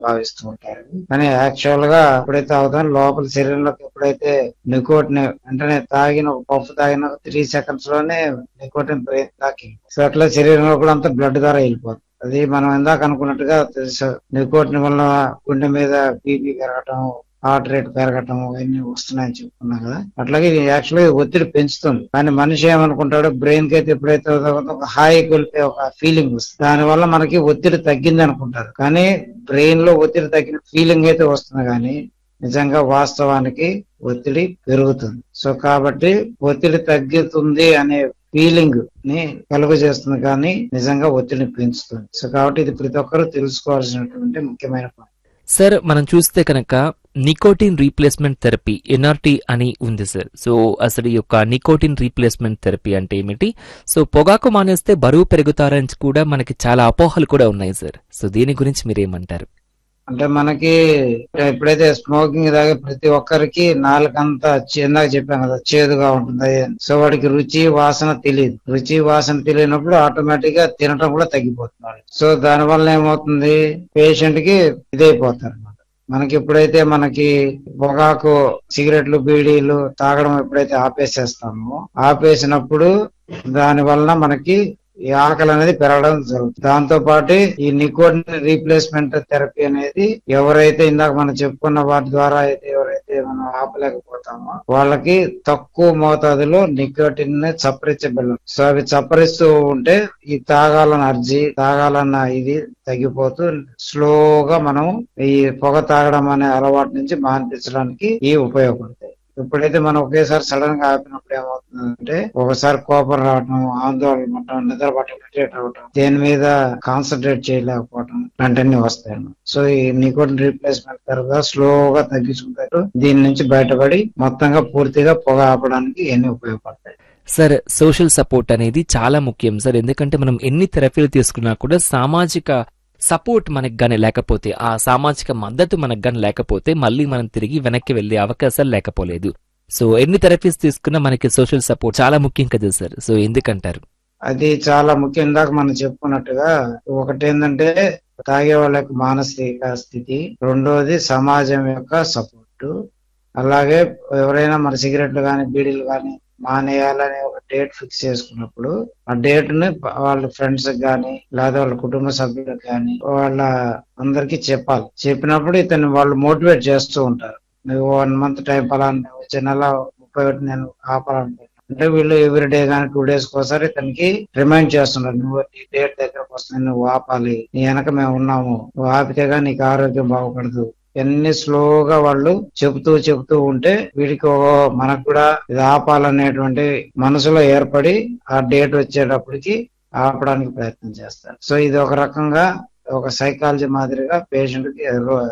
భావిస్తూ ఉంటారు కానీ యాక్చువల్ గా ఎప్పుడైతే అవుతాం లోపల శరీరంలోకి ఎప్పుడైతే నికోటిన్ వెంటనే తాగిన ఒక పప్పు తాగిన త్రీ సెకండ్స్ లోనే నికోటిన్ బ్రెయిన్ తాకి సో అట్లా శరీరంలో కూడా అంత బ్లడ్ ద్వారా వెళ్ళిపోతుంది అది మనం ఇందాక అనుకున్నట్టుగా తెలుసు నికోటిన్ వల్ల గుండె మీద బీపీ పెరగటం హార్ట్ రేట్ పెరగటం ఇవన్నీ వస్తున్నాయని చెప్పుకున్నాం కదా అట్లాగే ఇది యాక్చువల్గా ఇది ఒత్తిడి పెంచుతుంది కానీ మనిషి ఏమనుకుంటాడు బ్రెయిన్ కి అయితే ఎప్పుడైతే అవుతుందో ఒక హాయికి వెళ్ళిపోయి ఒక ఫీలింగ్ వస్తుంది దానివల్ల మనకి ఒత్తిడి తగ్గింది అనుకుంటారు కానీ బ్రెయిన్ లో ఒత్తిడి తగ్గిన ఫీలింగ్ అయితే వస్తుంది కానీ నిజంగా వాస్తవానికి ఒత్తిడి పెరుగుతుంది సో కాబట్టి ఒత్తిడి తగ్గుతుంది అనే ఫీలింగ్ ని కలుగ చేస్తుంది కానీ నిజంగా ఒత్తిడిని పెంచుతుంది సో కాబట్టి ఇది ప్రతి ఒక్కరూ తెలుసుకోవాల్సినటువంటి ముఖ్యమైన పాయింట్ సార్ మనం చూస్తే కనుక నికోటిన్ రీప్లేస్మెంట్ థెరపీ ఎన్ఆర్టీ అని ఉంది సార్ సో అసలు ఈ యొక్క నికోటిన్ రీప్లేస్మెంట్ థెరపీ అంటే ఏమిటి సో పొగాకు మానేస్తే బరువు పెరుగుతారని కూడా మనకి చాలా అపోహలు కూడా ఉన్నాయి సార్ సో దీని గురించి మీరేమంటారు అంటే మనకి ఎప్పుడైతే స్మోకింగ్ తాగే ప్రతి ఒక్కరికి నాలుకంతా ఇందాక చెప్పాం కదా చేదుగా ఉంటుంది సో వాడికి రుచి వాసన తెలియదు రుచి వాసన తెలియనప్పుడు ఆటోమేటిక్ గా తినటం కూడా తగ్గిపోతుంది వాడికి. సో దాని వల్ల ఏమవుతుంది పేషెంట్ కి ఇదైపోతారు అన్నమాట మనకి ఎప్పుడైతే మనకి పొగాకు సిగరెట్లు బీడీలు తాగడం ఎప్పుడైతే ఆపేసేస్తామో ఆపేసినప్పుడు దాని వలన మనకి ఈ ఆకలి అనేది పెరగడం జరుగుతుంది దాంతో పాటు ఈ నికోటిన్ రీప్లేస్మెంట్ థెరపీ అనేది ఎవరైతే ఇందాక మనం చెప్పుకున్న వాటి ద్వారా అయితే ఎవరైతే మనం ఆపలేకపోతామో వాళ్ళకి తక్కువ మోతాదులో నికోటిన్ ని చప్పరించబెళ్ళం సో అవి చప్పరిస్తూ ఉంటే ఈ తాగాలన్న అర్జీ తాగాలన్న ఇది తగ్గిపోతూ స్లోగా మనం ఈ పొగ తాగడం అనే అలవాటు నుంచి మాన్పించడానికి ఈ ఉపయోగపడతాయి ఎప్పుడైతే మనం ఒకేసారి సడన్ గా ఆపినప్పుడు ఏమవుతుందంటే ఒకసారి కోపం రావటం ఆందోళన పడటం నిద్ర పట్టడం irritate అవటం దేని మీద కాన్సన్ట్రేట్ చేయలేకపోవటం ఇలాంటివన్నీ వస్తాయి అన్నమాట. సో ఈ నికోటిన్ రీప్లేస్మెంట్ తర్వాత స్లోగా తగ్గించుకుంటారు దీని నుంచి బయటపడి మొత్తంగా పూర్తిగా పొగ ఆపడానికి ఇవన్నీ ఉపయోగపడతాయి సార్ సోషల్ సపోర్ట్ అనేది చాలా ముఖ్యం సార్ ఎందుకంటే మనం ఎన్ని థెరపీలు తీసుకున్నా కూడా సామాజిక సపోర్ట్ మనకు గాని లేకపోతే ఆ సామాజిక మద్దతు మనకు గాని లేకపోతే మళ్ళీ మనం తిరిగి వెనక్కి వెళ్లే అవకాశాలు లేకపోలేదు సో ఎన్ని థెరపీస్ తీసుకున్నా మనకి సోషల్ సపోర్ట్ చాలా ముఖ్యం కదా సార్ సో ఎందుకంటారు అది చాలా ముఖ్యం ఇందాక మనం చెప్పుకున్నట్టుగా ఒకటి ఏంటంటే తాగే వాళ్ళ యొక్క మానసిక స్థితి రెండోది సమాజం యొక్క సపోర్ట్ అలాగే ఎవరైనా మన సిగరెట్లు కానీ బీడీలు కానీ మానేయాలని ఒక డేట్ ఫిక్స్ చేసుకున్నప్పుడు ఆ డేట్ ని వాళ్ళ ఫ్రెండ్స్ కానీ లేదా వాళ్ళ కుటుంబ సభ్యులకు కానీ వాళ్ళ అందరికి చెప్పాలి చెప్పినప్పుడు ఇతను వాళ్ళు మోటివేట్ చేస్తూ ఉంటారు నువ్వు వన్ మంత్ టైం పలానా వచ్చే నెల ముప్పై ఒకటి నేను ఆపాలనుకుంటున్నాను అంటే వీళ్ళు ఎవ్రీ డే కానీ టూ డేస్ ఒకసారి ఇతనికి రిమైండ్ చేస్తున్నారు నువ్వు నీ డేట్ దగ్గరకు వస్తుంది నువ్వు ఆపాలి నీ వెనక మేము ఉన్నాము నువ్వు ఆపితేగా నీకు ఆరోగ్యం బాగుపడదు ఇవన్నీ స్లోగా వాళ్ళు చెబుతూ చెబుతూ ఉంటే వీడికి ఓ మనకు కూడా ఇది ఆపాలనేటువంటి మనసులో ఏర్పడి ఆ డేట్ వచ్చేటప్పటికి ఆపడానికి ప్రయత్నం చేస్తారు సో ఇది ఒక రకంగా ఒక సైకాలజీ మాదిరిగా పేషెంట్ కి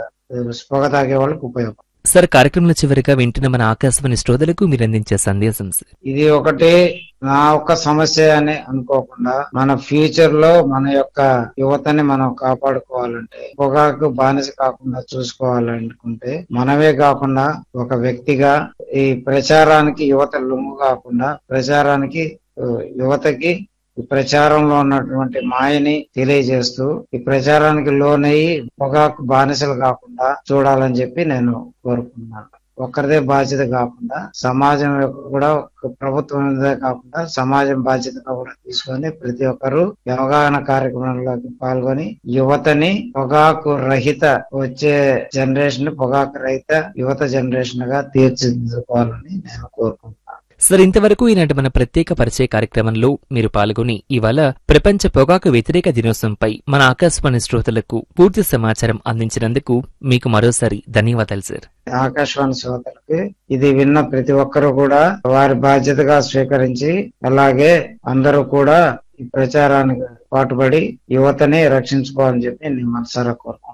పొగ తాగే వాళ్ళకి ఉపయోగం సార్ కార్యక్రమంలో చివరిగా వింటున్న మన ఆకాశవాణి శ్రోతలకు మీరు అందించే సందేశం సార్ ఇది ఒకటి నా ఒక్క సమస్య అని అనుకోకుండా మన ఫ్యూచర్ లో మన యొక్క యువతని మనం కాపాడుకోవాలంటే పొగాకు బానిస కాకుండా చూసుకోవాలనుకుంటే మనమే కాకుండా ఒక వ్యక్తిగా ఈ ప్రచారానికి యువత లొంగు కాకుండా ప్రచారానికి ఆ, యువతకి ఈ ప్రచారంలో ఉన్నటువంటి మాయని తెలియజేస్తూ ఈ ప్రచారానికి లోనయ్యి పొగాకు బానిసలు కాకుండా చూడాలని చెప్పి నేను కోరుకుంటున్నాను ఒక్కరిదే బాధ్యత కాకుండా సమాజం యొక్క కూడా ఒక ప్రభుత్వం మీదే కాకుండా సమాజం బాధ్యతగా కూడా తీసుకొని ప్రతి ఒక్కరూ ఈ అవగాహన కార్యక్రమంలోకి పాల్గొని యువతని పొగాకు రహిత వచ్చే జనరేషన్ పొగాకు రహిత యువత జనరేషన్ గా తీర్చిదిద్దుకోవాలని నేను కోరుకుంటున్నాను సార్ ఇంతవరకు ఈనాటి మన ప్రత్యేక పరిచయ కార్యక్రమంలో మీరు పాల్గొని ఇవాళ ప్రపంచ పొగాకు వ్యతిరేక దినోత్సవంపై మన ఆకాశవాణి శ్రోతలకు పూర్తి సమాచారం అందించినందుకు మీకు మరోసారి ధన్యవాదాలు సార్ ఆకాశవాణి శ్రోతలకి ఇది విన్న ప్రతి ఒక్కరూ కూడా వారి బాధ్యతగా స్వీకరించి అలాగే అందరూ కూడా ఈ ప్రచారానికి పాటుపడి యువతని రక్షించుకోవాలని చెప్పి నేను మనసారా కోరుకుంటున్నాను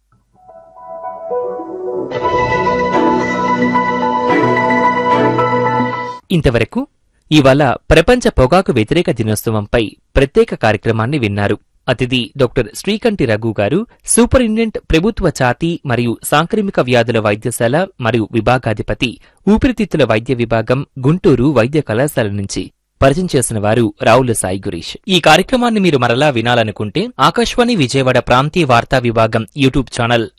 ఇంతవరకు ఇవాళ ప్రపంచ పొగాకు వ్యతిరేక దినోత్సవంపై ప్రత్యేక కార్యక్రమాన్ని విన్నారు అతిథి డాక్టర్ శ్రీకంఠి రఘు గారు సూపరింటెండెంట్ ప్రభుత్వ ఛాతీ మరియు సాంక్రమిక వ్యాధుల వైద్యశాల మరియు విభాగాధిపతి ఊపిరితిత్తుల వైద్య విభాగం గుంటూరు వైద్య కళాశాల నుంచి పరిచయం చేసిన వారు రావుల సాయి గురీష్ ఈ కార్యక్రమాన్ని మీరు మరలా వినాలనుకుంటే ఆకాశవాణి విజయవాడ ప్రాంతీయ వార్తా విభాగం యూట్యూబ్ ఛానల్